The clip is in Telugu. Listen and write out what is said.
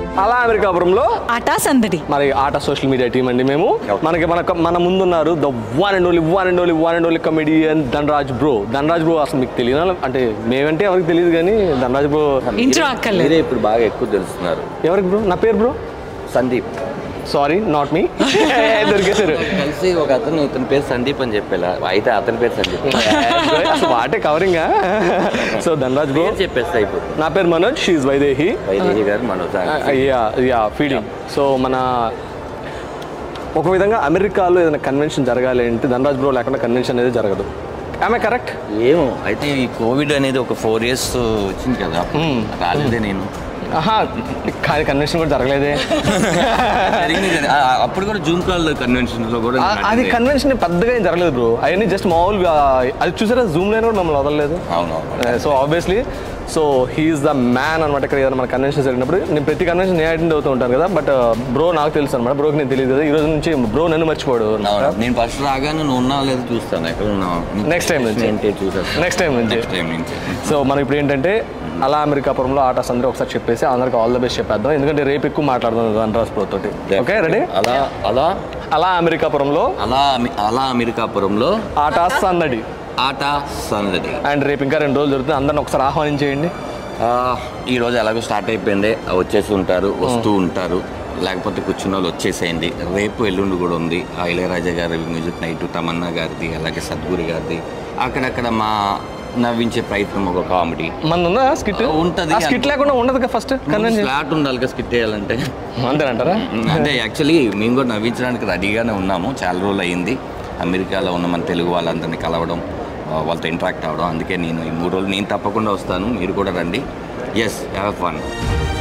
అలా అమెరికాపురంలో ఆటా సందడి మరి ఆట సోషల్ మీడియా టీం అండి మేము మనకి మన మన ముందున్నారు the one and only one and only one and only comedian Dhanraj bro Dhanraj bro అసలు మీకు తెలియదు అంటే మేమంటే ఎవరికి తెలియదు కానీ ధనరాజ్ బ్రో ఇంట్రో అక్కర్లేదు మీరే ఇప్పుడు బాగా ఎక్కువ తెలుస్తున్నారు ఎవరికి బ్రో నా పేరు bro Sandeep sorry not me దొరికేశారు కలిసి ఒక అతను ఇతని పేరు సందీప్ అని చెప్పేలా అయితే అతని పేరు సందీప్ అసలు what a covering so Dhanraj bro పేరు చెప్పేస్తా ఇప్పుడు నా పేరు Manoj she's Vaidehi Vaidehi garu Manoj ya ya feeding so మన ఒక విధంగా అమెరికాలో ఏదైనా కన్వెన్షన్ జరగాలి అంటే ధనరాజ్ బ్రో లేకుండా కన్వెన్షన్ అనేది జరగదు ఆమె కరెక్ట్ ఏమో అయితే ఈ కోవిడ్ అనేది ఒక ఫోర్ ఇయర్స్ వచ్చింది కదా రాలేదే నేను ఆహా కానీ కన్వెన్షన్ కూడా జరగలేదే జరిగింది కదా. ఆ, ఆ, అప్పుడు కూడా జూమ్ కాల్ కన్వెన్షన్ లో కూడా ఆ- అది నడిచింది. కన్వెన్షన్ పెద్దగా ఏం జరగలేదు బ్రో అవన్నీ జస్ట్ మామూలుగా అది చూసారా జూమ్ లైన్ కూడా మమ్మల్ని వదలలేదు అవునవును so obviously so he's the man అనమాట ఇక్కడ ఏదైనా మన కన్వెన్షన్ జరిగినప్పుడు నేను ప్రతి కన్వెన్షన్ నేను అటెండ్ అవుతూ ఉంటాను కదా బట్ బ్రో నాకు తెలుసు అనమాట బ్రోకి నేను తెలియదు కదా ఈ రోజు నుంచి బ్రో నన్ను మర్చిపోడు అవును. నేను ఫస్ట్ రాగానే నువ్వు ఉన్నావు లేదు చూస్తాను ఎక్కడ ఉన్నావు Next time నుంచి. ఏంటి చూసేస్తాను నెక్స్ట్ టైం నుంచి నెక్స్ట్ టైం నుంచి సో మనం ఇప్పుడు ఏంటంటే అలా అమెరికాపురంలో ఆటస్ అందరూ ఒకసారి చెప్పేసి అందరికి ఆల్ ద బెస్ట్ చెప్పేద్దాం ఎందుకంటే రేపు ఎక్కువ మాట్లాడుతాం ధనరాజ్ బ్రో తోటి ఓకే రెడీ అలా అలా అలా అమెరికాపురంలో అలా అమె- అలా అమెరికాపురంలో ఆటాస్ అన్నది ఆట సందడి అండ్ రేపు ఇంకా రెండు రోజులు జరుగుతుంది అందరిని ఒకసారి ఆహ్వానించేయండి ఆ, ఈ రోజు ఎలాగో స్టార్ట్ అయిపోయింది ఆ, వచ్చేసి ఉంటారు వస్తూ ఉంటారు లేకపోతే కూర్చున్న వాళ్ళు వచ్చేసేయండి రేపు ఎల్లుండి కూడా ఉంది ఆ ఇళయరాజా గారి మ్యూజిక్ నైట్ తమన్నా గారిది అలాగే సద్గురి గారిది అక్కడక్కడ మా నవ్వించే ప్రయత్నం ఒక కామెడీ మన ఉందా స్కిట్ ఉంటది. ఆ స్కిట్ లేకుండా ఉండదు ఫస్ట్ కన్వెన్షన్ ఫ్లాట్ ఉండాలి కదా స్కిట్ వేయాలంటే అంతేనంటారా అంటే యాక్చువల్లీ మేము కూడా నవ్వించడానికి రెడీగానే ఉన్నాము చాలా రోజులు అయింది అమెరికాలో ఉన్న మన తెలుగు వాళ్ళందరినీ కలవడం ఆ, వాళ్ళతో ఇంటరాక్ట్ అవ్వడం అందుకే నేను ఈ మూడు రోజులు నేను తప్పకుండా వస్తాను మీరు కూడా రండి ఎస్ హ్యావ్ ఫన్